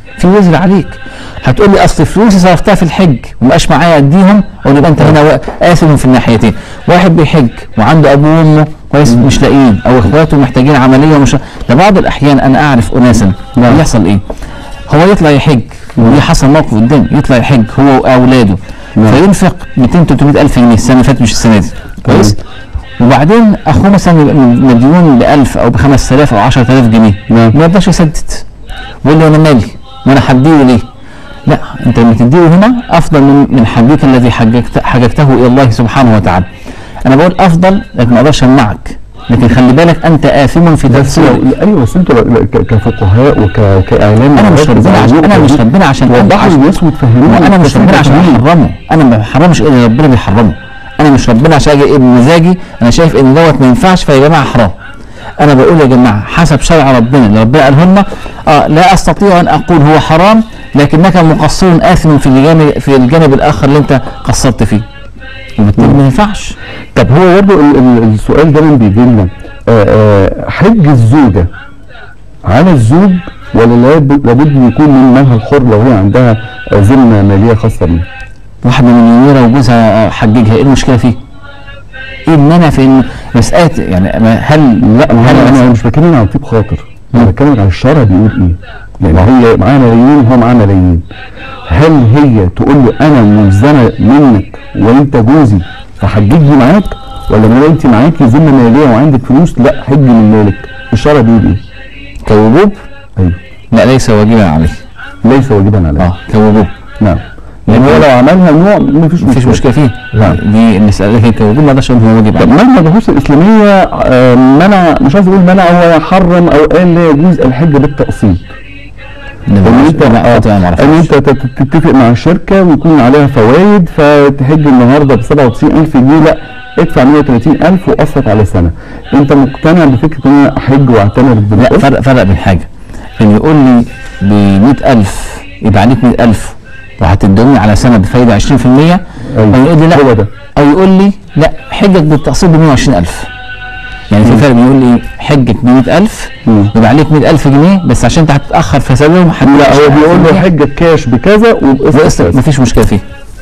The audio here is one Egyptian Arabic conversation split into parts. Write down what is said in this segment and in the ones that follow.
في وزر عليك هتقول لي اصل فلوسي صرفتها في الحج ومبقاش معايا اديهم اقول يبقى انت هنا اثم في الناحيتين واحد بيحج وعنده ابوه وامه كويس مش لاقيين او اخواته محتاجين عمليه ومش لبعض الاحيان انا اعرف اناسا نعم. بيحصل ايه هو يطلع يحج ودي حصل موقف قدامي يطلع يحج هو واولاده نعم. فينفق 200 300 الف جنيه السنه اللي فاتت مش السنه دي كويس وبعدين اخوه مثلا يبقى مديون ب 1000 او ب 5000 او 10000 جنيه نعم. ما يرضاش يسدد ويقول لي انا مالي ما انا هديه ليه؟ لا انت لما تديه هنا افضل من من حجك الذي حججت حججته الى الله سبحانه وتعالى. انا بقول افضل لكن ما اقدرش امنعك لكن خلي بالك انت اثم في بس تفسير لو- ايوه بس انتوا ل- ك- كفقهاء وكاعلام انا مش ربنا عشان انا مش ربنا عشان توضحوا عشان- للناس وتفهموهم انا مش ربنا عشان احرمه انا ما بحرمش الا اللي ربنا بيحرمه انا مش ربنا عشان اجي ايه بمزاجي انا شايف ان دوت ما ينفعش فيا جماعه حرام انا بقول يا جماعه حسب شرع ربنا اللي ربنا قاله لنا اه لا استطيع ان اقول هو حرام لكنك مقصر اثم في الجانب في الجانب الاخر اللي انت قصرت فيه وبالتالي ما ينفعش طب هو برضه ال- ال- السؤال دايما بيجي لنا آه، آه، حج الزوجه على الزوج ولا لاب- لابد ان يكون من مالها الحر لو هي عندها آه، ذمه ماليه خاصه بيها؟ واحده مليونيره وجوزها حججها ايه المشكله فيه؟ ايه المانع في ان مساله يعني ما- هل لا ما هل هو انا مثلاً- مش بتكلم عن طيب خاطر انا مم. بتكلم عن الشرع بيقول ايه يعني هي معاها ملايين وهو معاه ملايين هل هي تقول له انا ملزمه منك وانت جوزي فحججني معاك ولا ما انت معاكي ذمه ماليه وعندك فلوس لا حج من مالك الشرع بيقول ايه؟ كوجوب؟ ايوه لا ليس واجبا عليه ليس واجبا عليه اه كوجوب نعم لان هو لو عملها نوع مفيش مفيش مشكله فيه نعم. دي المساله لكن كوجوب ما اقدرش اقول هو واجب طب عليه ما النصوص الاسلاميه آه، منع مش عايز اقول منع هو يحرم او قال لا يجوز الحج بالتقسيط ده ان مش- انت لا آه، طبعا ما ان اعرفش انت تت- تتفق مع الشركه ويكون عليها فوائد فتحج النهارده ب 97000 جنيه لا ادفع 130000 وقسط على سنه انت مقتنع بفكره ان انا احج واعتمر لا بالقسط فرق فرق بين حاجه ان يقول لي ب 100000 يبقى عليك 100000 وهتدوني على سنه بفايده 20% او يقول لي لا هو ده او يقول لي لا حجك بالتقسيط ب 120000 يعني في فرق بيقول لي حجك ب 100000 مم. يبقى عليك 100000 جنيه بس عشان انت هتتاخر في سببهم لا هو بيقول له حجك كاش بكذا وبقسط وقسط كذا. مفيش مشكله فيه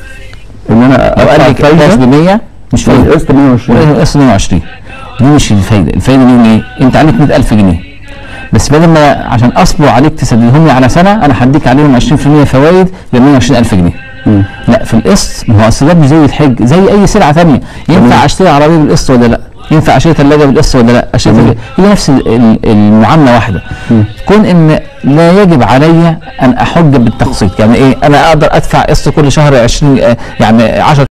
ان انا لو قال ادفع لي كاش ب فايده 100 مش فايده والقسط 120 قسط 120 دي مش الفايده الفايده دي ايه انت عليك 100000 جنيه بس بدل ما عشان اصبر عليك تسددهم لي على سنه انا هديك عليهم 20% فوائد يبقى 120000 جنيه مم. لا في القسط ما هو اصل ده مش زي الحج زي اي سلعه ثانيه ينفع تمام. اشتري عربيه بالقسط ولا لا ينفع اشتري ثلاجه بالقسط ولا لا اشتري تمام. هي نفس ال- ال- المعامله واحده مم. كون ان لا يجب علي ان احج بالتقسيط يعني ايه انا اقدر ادفع قسط كل شهر 20 آه، يعني 10